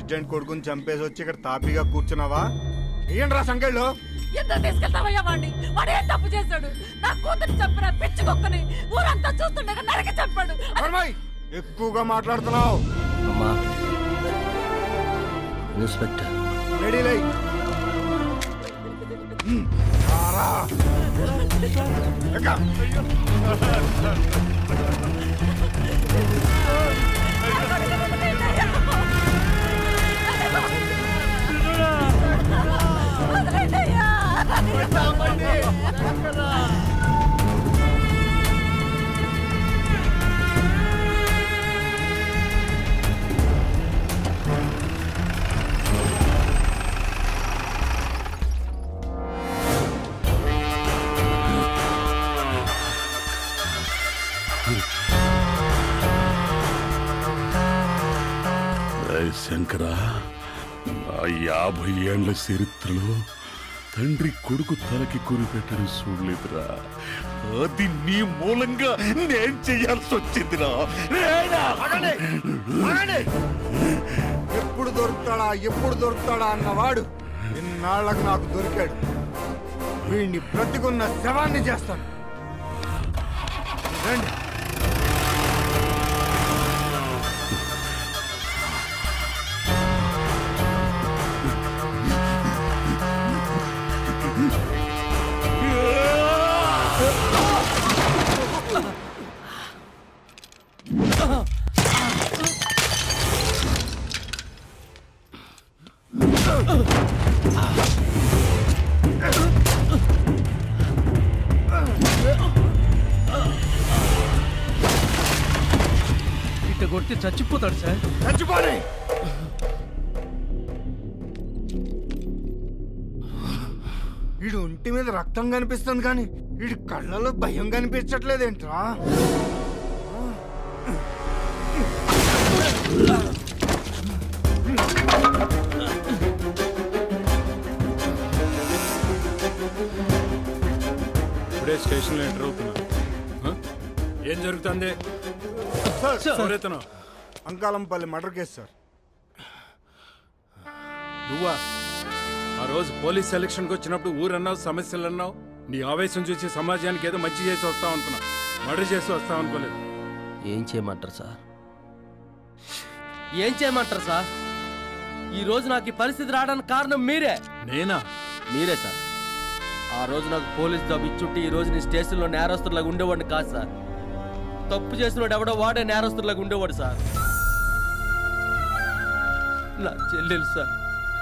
Sergeant కొడుకుని చంపేసి వచ్చి ఇక్కడ తాపీగా కూర్చున్నావా ఏంట్రా సంకెళ్ళు ఎందుకు తీసుకెళ్తావయ్యా వాడిని వాడు ఏం తప్పు చేశాడు నా కూతురు చంపిన పిచ్చి కుక్కని ఊరంతా చూస్తుండగా నరికి చంపాడు అమ్మాయి ఎక్కువగా మాట్లాడుతున్నావు అమ్మా ఇన్స్పెక్టర్ రెడీ లై హ్మ్. రారా. ఎక్క. రేయ్ శంకరా ఆ యాభై ఏండ్ల చరిత్రలో తండ్రి కొడుకు తలకి కురి పెట్టడం చూడలేదురా అది నీ మూలంగా నేను చేయాల్సి వచ్చిందిరా రేయ్ ఆగండి. ఆగండి. ఎప్పుడు దొరుకుతాడా ఎప్పుడు దొరుకుతాడా అన్నవాడు ఇన్నాళ్ళకు నాకు దొరికాడు వీడిని బ్రతికున్న శవాన్ని చేస్తాను రండి ఇట్ట కొడితే చచ్చిపోతాడు సార్ చచ్చిపోని వీడు ఒంటి మీద రక్తం కనిపిస్తుంది కానీ వీడి కళ్ళలో భయం కనిపించట్లేదేంట్రా ఇప్పుడే స్టేషన్లో ఎంటర్ అవుతున్నా ఆ? ఏం జరుగుతుంది సార్ ఎవరెత్తను అంకాలంపల్లి మర్డర్ కేసు సార్ నువ్వా ఆ రోజు పోలీస్ సెలక్షన్కి వచ్చినప్పుడు ఊరన్నావు సమస్యలు అన్నావు నీ ఆవేశం చూసి సమాజానికి ఏదో మంచి చేసి వస్తావు అనుకున్నా మర్డర్ చేసి వస్తావు అనుకోలేదు ఏం చేయమంటారు సార్ ఏం చేయమంటారు సార్ ఈ రోజు నాకు ఈ పరిస్థితి రావడానికి కారణం మీరే నేనా మీరే సార్ ఆ రోజు నాకు పోలీస్ జాబ్ ఇచ్చుంటే ఈ రోజు నీ స్టేషన్లో నేరస్తులాగా ఉండేవాడిని కాదు సార్ తప్పు చేసినవాడు ఎవడో వాడే నేరస్తులాగా ఉండేవాడు సార్ నా చెల్లెలు సార్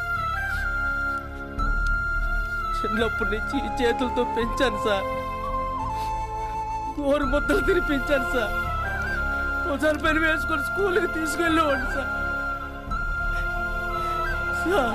చిన్నప్పటి నుంచి ఈ చేతులతో పెంచాను సార్ గోరు ముద్దలు తినిపించాను సార్ భుజాల పైన వేసుకొని స్కూల్కి తీసుకెళ్ళేవాడిని సార్ సార్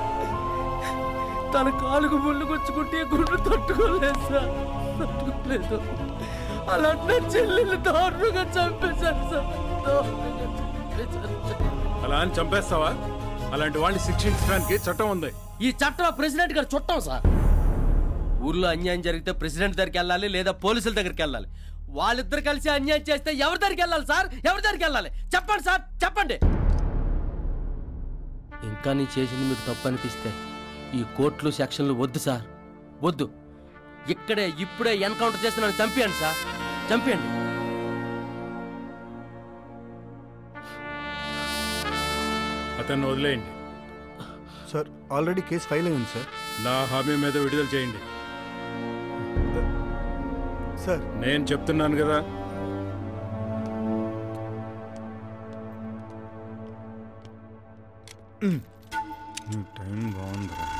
తన కాలుకు ముళ్ళు గుచ్చుకుంటే గుండు తట్టుకోలేదు సార్ తట్టుకోలేదు అలాంటి నా చెల్లెల్ని దారుణంగా చంపేశారు సార్ దారుణంగా చంపేశారు సార్. అలా అని చంపేస్తావా అలాంటి వాడిని శిక్షించడానికి చట్టం ఉంది ఈ చట్టం ప్రెసిడెంట్ గారు చుట్టాం సార్ ఊర్లో అన్యాయం జరిగితే ప్రెసిడెంట్ దగ్గరికి వెళ్ళాలి లేదా పోలీసుల దగ్గరికి వెళ్ళాలి వాళ్ళిద్దరు కలిసి అన్యాయం చేస్తే ఎవరి దగ్గరికి వెళ్ళాలి సార్ ఎవరి దగ్గరికి వెళ్ళాలి చెప్పండి సార్ చెప్పండి ఇంకా నీ చేసింది మీకు తప్పు అనిపిస్తే ఈ కోర్టులు సెక్షన్లు వద్దు సార్ వద్దు ఇక్కడే ఇప్పుడే ఎన్కౌంటర్ చేసి నన్ను చంపేయండి సార్ చంపేయండి అతన్ని వదిలేయండి సార్ ఆల్రెడీ కేసు ఫైల్ అయింది సార్ నా హామీ మీద విడుదల చేయండి సార్ నేను చెప్తున్నాను కదా నీ టైం బాగుందిరా